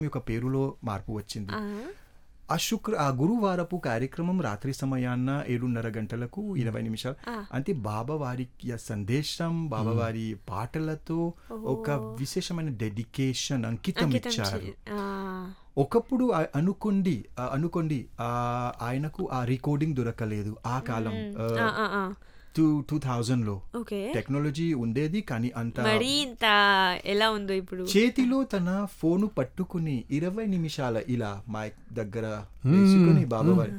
యొక్క పేరులో మార్పు వచ్చింది ఆ, ఆ శుక్ర ఆ గురువారపు కార్యక్రమం రాత్రి సమయాన్న ఏడున్నర గంటలకు ఇరవై నిమిషాలు ఆ. అంటే బాబావారి య సందేశం బాబావారి పాటలతో ఒక విశేషమైన డెడికేషన్ అంకితం అంకితం ఇచ్చారు చే- ఆ, ఒకప్పుడు ఆ- అనుకోండి ఆ అనుకోండి ఆ ఆయనకు ఆ రికార్డింగ్ దొరకలేదు ఆ కాలం ఆ, ఆ, ఆ. టూ టూ థౌజండ్ లో ఓకే టెక్నాలజీ ఉండేది కానీ అంత మరీ ఇంత ఎలా ఉందో ఇప్పుడు చేతిలో తన ఫోను పట్టుకుని ఇరవై నిమిషాల ఇలా మైక్ దగ్గర వేసుకుని బాబావారి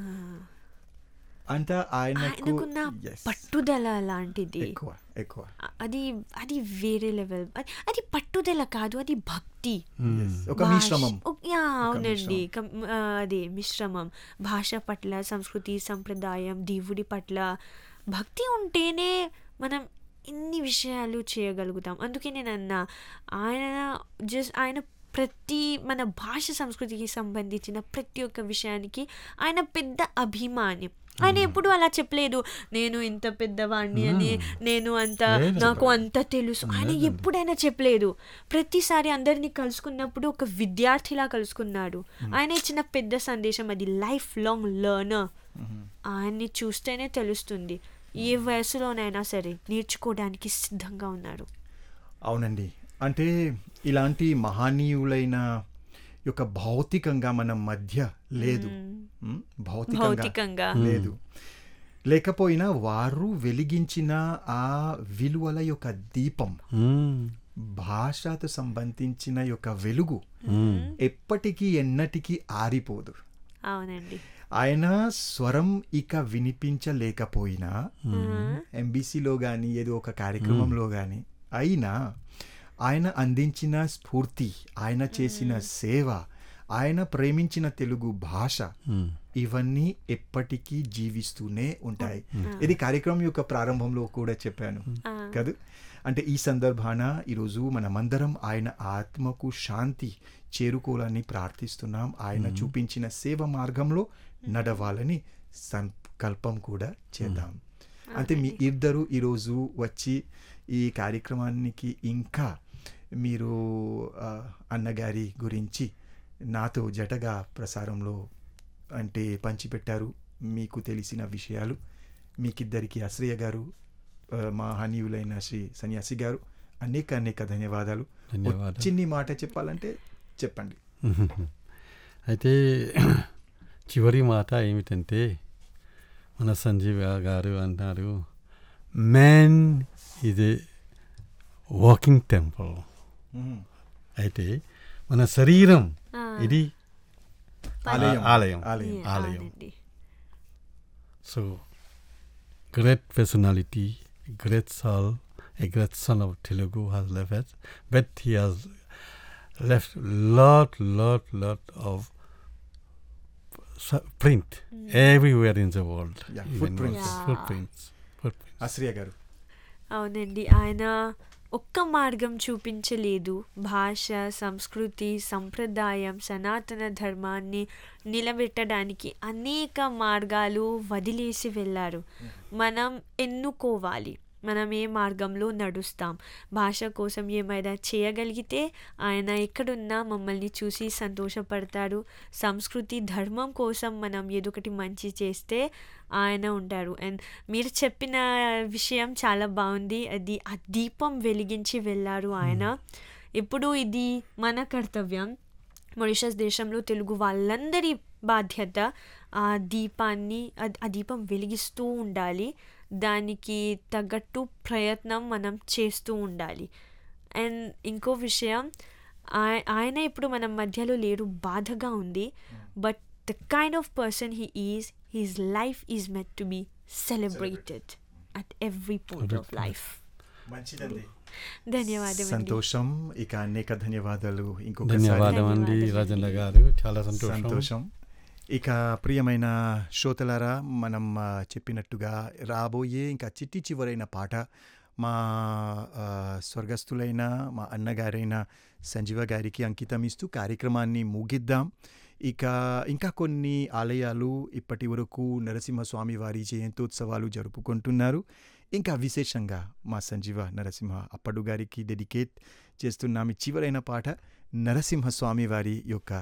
అంత ఆయనకు ఆయనకున్న Yes. పట్టుదల లాంటిది ఎక్కువ ఎక్కువ అ- అది అది వేరే లెవెల్ అది పట్టుదల కాదు అది భక్తి Yes. ఒక భాష- మిశ్రమం ఓ, యా, అవునండి కం- ఆ, అదే మిశ్రమం భాష పట్ల సంస్కృతి సంప్రదాయం దేవుడి పట్ల భక్తి ఉంటేనే మనం ఇన్ని విషయాలు చేయగలుగుతాం అందుకే నేను అన్నా ఆయన జస్ట్ ఆయన ప్రతి మన భాష సంస్కృతికి సంబంధించిన ప్రతి ఒక్క విషయానికి ఆయన పెద్ద అభిమాని ఆయన ఎప్పుడు అలా చెప్పలేదు నేను ఇంత పెద్దవాడిని అని నేను అంత లేదు. నాకు అంత తెలుసు ఆయన ఎప్పుడైనా చెప్పలేదు ప్రతిసారి అందరినీ కలుసుకున్నప్పుడు ఒక విద్యార్థిలా కలుసుకున్నాడు ఆయన ఇచ్చిన పెద్ద సందేశం అది లైఫ్ లాంగ్ లర్నర్ ఆయన్ని చూస్తేనే తెలుస్తుంది ఏ వయసులోనైనా సరే నేర్చుకోవడానికి సిద్ధంగా ఉన్నారు అవునండి అంటే ఇలాంటి మహనీయులైన యొక్క భౌతికంగా మన మధ్య లేదు మ్, భౌతికంగా భౌతికంగా లేదు లేకపోయినా వారు వెలిగించిన ఆ విలువల యొక్క దీపం మ్మ్. భాషతో సంబంధించిన యొక్క వెలుగు మ్మ్. ఎప్పటికీ ఎన్నటికీ ఆరిపోదు అవునండి ఆయన స్వరం ఇక వినిపించలేకపోయినా ఎంబీసీలో కానీ ఏదో ఒక కార్యక్రమంలో కానీ అయినా ఆయన అందించిన స్ఫూర్తి ఆయన చేసిన సేవ ఆయన ప్రేమించిన తెలుగు భాష మ్మ్. ఇవన్నీ ఎప్పటికీ జీవిస్తూనే ఉంటాయి ఇది కార్యక్రమం యొక్క ప్రారంభంలో కూడా చెప్పాను కదా అంటే ఈ సందర్భాన ఈరోజు మనమందరం ఆయన ఆత్మకు శాంతి చేరుకోవాలని ప్రార్థిస్తున్నాం ఆయన చూపించిన సేవ మార్గంలో నడవాలని సంకల్పం కూడా చేద్దాం అంటే మీ ఇద్దరు ఈరోజు వచ్చి ఈ కార్యక్రమానికి ఇంకా మీరు ఆ, అన్నగారి గురించి నాతో జటగా ప్రసారంలో అంటే పంచిపెట్టారు మీకు తెలిసిన విషయాలు మీకిద్దరికి అశ్రయ గారు ఆ, మా హనీయులైన శ్రీ సన్యాసి గారు అనేక అనేక ధన్యవాదాలు ధన్యవాదాలు. చిన్ని మాట చెప్పాలంటే చెప్పండి అయితే చివరి మాట ఏమిటంటే మన సంజీవ్ గారు అన్నారు మ్యాన్ ఇది వాకింగ్ టెంపుల్ మ్మ్. అయితే మన శరీరం ఆ. ఇది ఆలయం. ఆలయం ఆలయం. Yeah, ఆలయం అవునండి so great personality great soul a great son of Telugu has left, but he has left lot, lot, lot of s- print everywhere in the world. Yeah, even footprints. also Yeah. Footprints. Footprints. అశ్రయ గారు అవునండి ఆయన ఒక్క మార్గం చూపించలేదు భాష సంస్కృతి సంప్రదాయం సనాతన ధర్మాన్ని నిలబెట్టడానికి అనేక మార్గాలు వదిలేసి వెళ్ళారు మనం ఎన్నుకోవాలి మనం ఏ మార్గంలో నడుస్తాం భాష కోసం ఏమైనా చేయగలిగితే ఆయన ఎక్కడున్నా మమ్మల్ని చూసి సంతోషపడతారు సంస్కృతి ధర్మం కోసం మనం ఏదో ఒకటి మంచి చేస్తే ఆయన ఉంటారు అండ్ మీరు చెప్పిన విషయం చాలా బాగుంది అది ఆ దీపం వెలిగించి వెళ్ళారు ఆయన ఇప్పుడు ఇది మన కర్తవ్యం మొరిషస్ దేశంలో తెలుగు వాళ్ళందరి బాధ్యత ఆ దీపాన్ని ఆ- ఆ దీపం వెలిగిస్తూ ఉండాలి దానికి తగ్గట్టు ప్రయత్నం మనం చేస్తూ ఉండాలి అండ్ ఇంకో విషయం ఆయ- ఆయన ఇప్పుడు మన మధ్యలో లేరు బాధగా ఉంది but the kind of person he is his life is meant to be celebrated at every point of life మంచిదండి ధన్యవాదం సంతోషం ఇక అనేక ధన్యవాదాలు ఇంకొకసారి ధన్యవాదం అండి ధన్యవాదాలు. రాజన్న గారు చాలా సంతోషం సంతోషం ఇక ప్రియమైన శ్రోతలారా మనం ఆ, చెప్పినట్టుగా రాబోయే ఇంకా చిట్టి చివరైన పాట మా ఆ, స్వర్గస్థులైన మా అన్నగారైన సంజీవ గారికి అంకితం ఇస్తూ కార్యక్రమాన్ని ముగిద్దాం ఇక ఇంకా కొన్ని ఆలయాలు ఇప్పటి వరకు నరసింహస్వామి వారి జయంతోత్సవాలు జరుపుకుంటున్నారు ఇంకా విశేషంగా మా సంజీవ నరసింహ అప్పడు గారికి డెడికేట్ చేస్తున్నాం ఈ చివరైన పాట నరసింహస్వామి వారి యొక్క